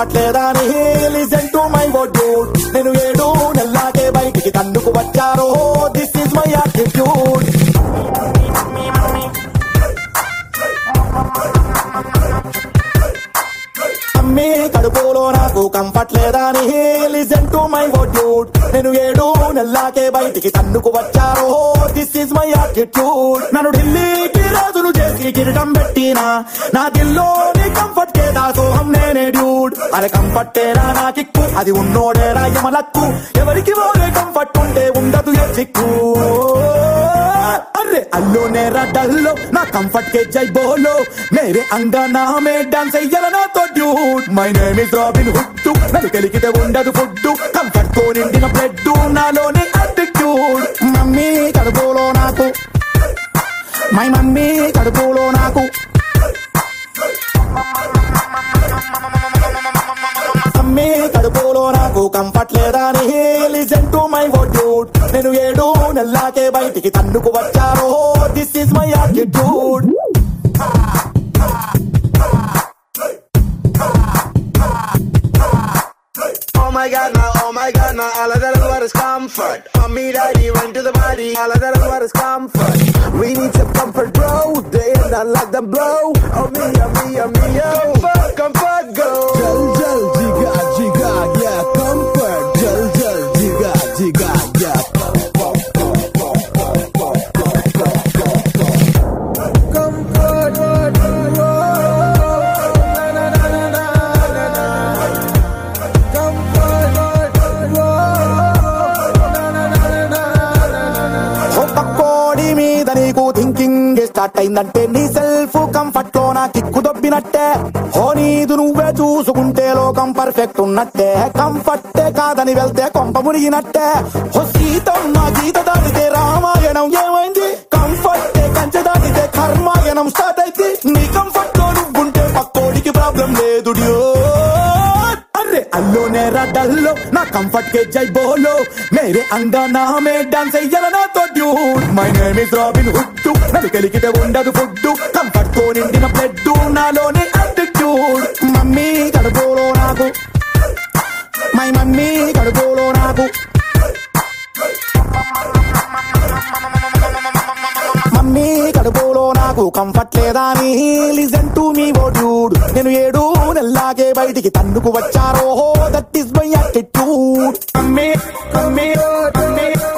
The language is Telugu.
కంఫర్ట్ లేదా అని లిసన్ టు మై వర్డ్ నేను ఏడు నెల్లాకే బయటికి తన్నుకు వచ్చారో దిస్ ఇస్ మై యాటిట్యూడ్ అమ్మి కడుపులో నాకు కంఫర్ట్ లేదా అని లిసన్ టు మై వర్డ్ నేను ఏడు నెల్లాకే బయటికి తన్నుకు వచ్చారో దిస్ ఇస్ మై యాటిట్యూడ్ నన్ను ఢిల్లీకి రాజును చేసి కిరీటం పెట్టినా నా దిల్లోని కంఫర్ట్ కే దాసోహం నేనే డ్యూడ్ అరే కంఫర్ట్ ఏరా నా కిక్కు అది ఉన్నోడేరా యమలక్కు ఎవరికి పోలే కంఫర్ట్ ఉంటే ఉండదు ఏ చిక్కు अरे अल्लो ने डल्लो ना कंफर्ट के जय बोलो मेरे अंगना में डांस అయ్యాలనా తో dude my name is Robin Hood నన్ను కలిగితే ఉండదు ఫుడ్ కంఫర్ట్ తో నిండిన బ్రెడ్ నాలోని అటిట్యూడ్ మమ్మీ కడుపులో నాకు మై మమ్మీ కడుపులో నాకు అమ్మి కడుపులో నాకు కంఫర్ట్ లేదా అని లిసన్ టు మై వర్డ్ నేను ఏడు నెల్లాకే బయటికి తన్నుకు వచ్చారో this is my attitude Oh my god, now, oh my god, now all of that is what is comfort. Mommy, daddy, run to the body, all of that is what is comfort. We need some comfort, bro. They ain't not like them blow. Oh me, oh me, oh me, yo. Comfort, comfort, go. Jal jal jiga jiga yeah comfort jal jal jiga jiga yeah Comfort, na na na na na na na. Comfort, na na na na na na. ఒక కోడి మీద నీకు థింకింగ్ స్టార్ట్ అయిందంటే నీ సెల్ఫ్ కంఫర్ట్ లో నా కిక్కు దొబ్బినట్టే ఓ నీదు నువ్వే చూసుకుంటే లోకం పర్ఫెక్ట్ ఉన్నట్టే కంఫర్టే కాదని వెళ్తే కొంప మునిగినట్టే ఓ సీతమ్మ గీత దాటితే రామాయణం ఏమైంది కంఫర్టే కంచె దాటితే కర్మాయణం స్టార్ట్ అయితే నీ కంఫర్ట్ లో నువ్వుంటే పక్కోడికి ప్రాబ్లం లేదు డ్యూడ్ अरे अल्लो ने डल्लो ना कंफर्ट के जय बोलो मेरे अंगना में डांस అయ్యాలనా తో dude my name is Robin Hood నన్ను కలిగితే ఉండదు ఫుడ్ కంఫర్ట్ తో నిండిన బ్లడ్ నాలోని అటిట్యూడ్ మమ్మీ కడుపులో నాకు మై మమ్మీ కడుపులో నాకు మమ్మీ కడుపులో నాకు కంఫర్ట్ లేదా అని listen to me oh dude నేను ఏడు నెల్లాగే బయటికి తన్నుకు వచ్చారో that is my attitude mummy mummy mummy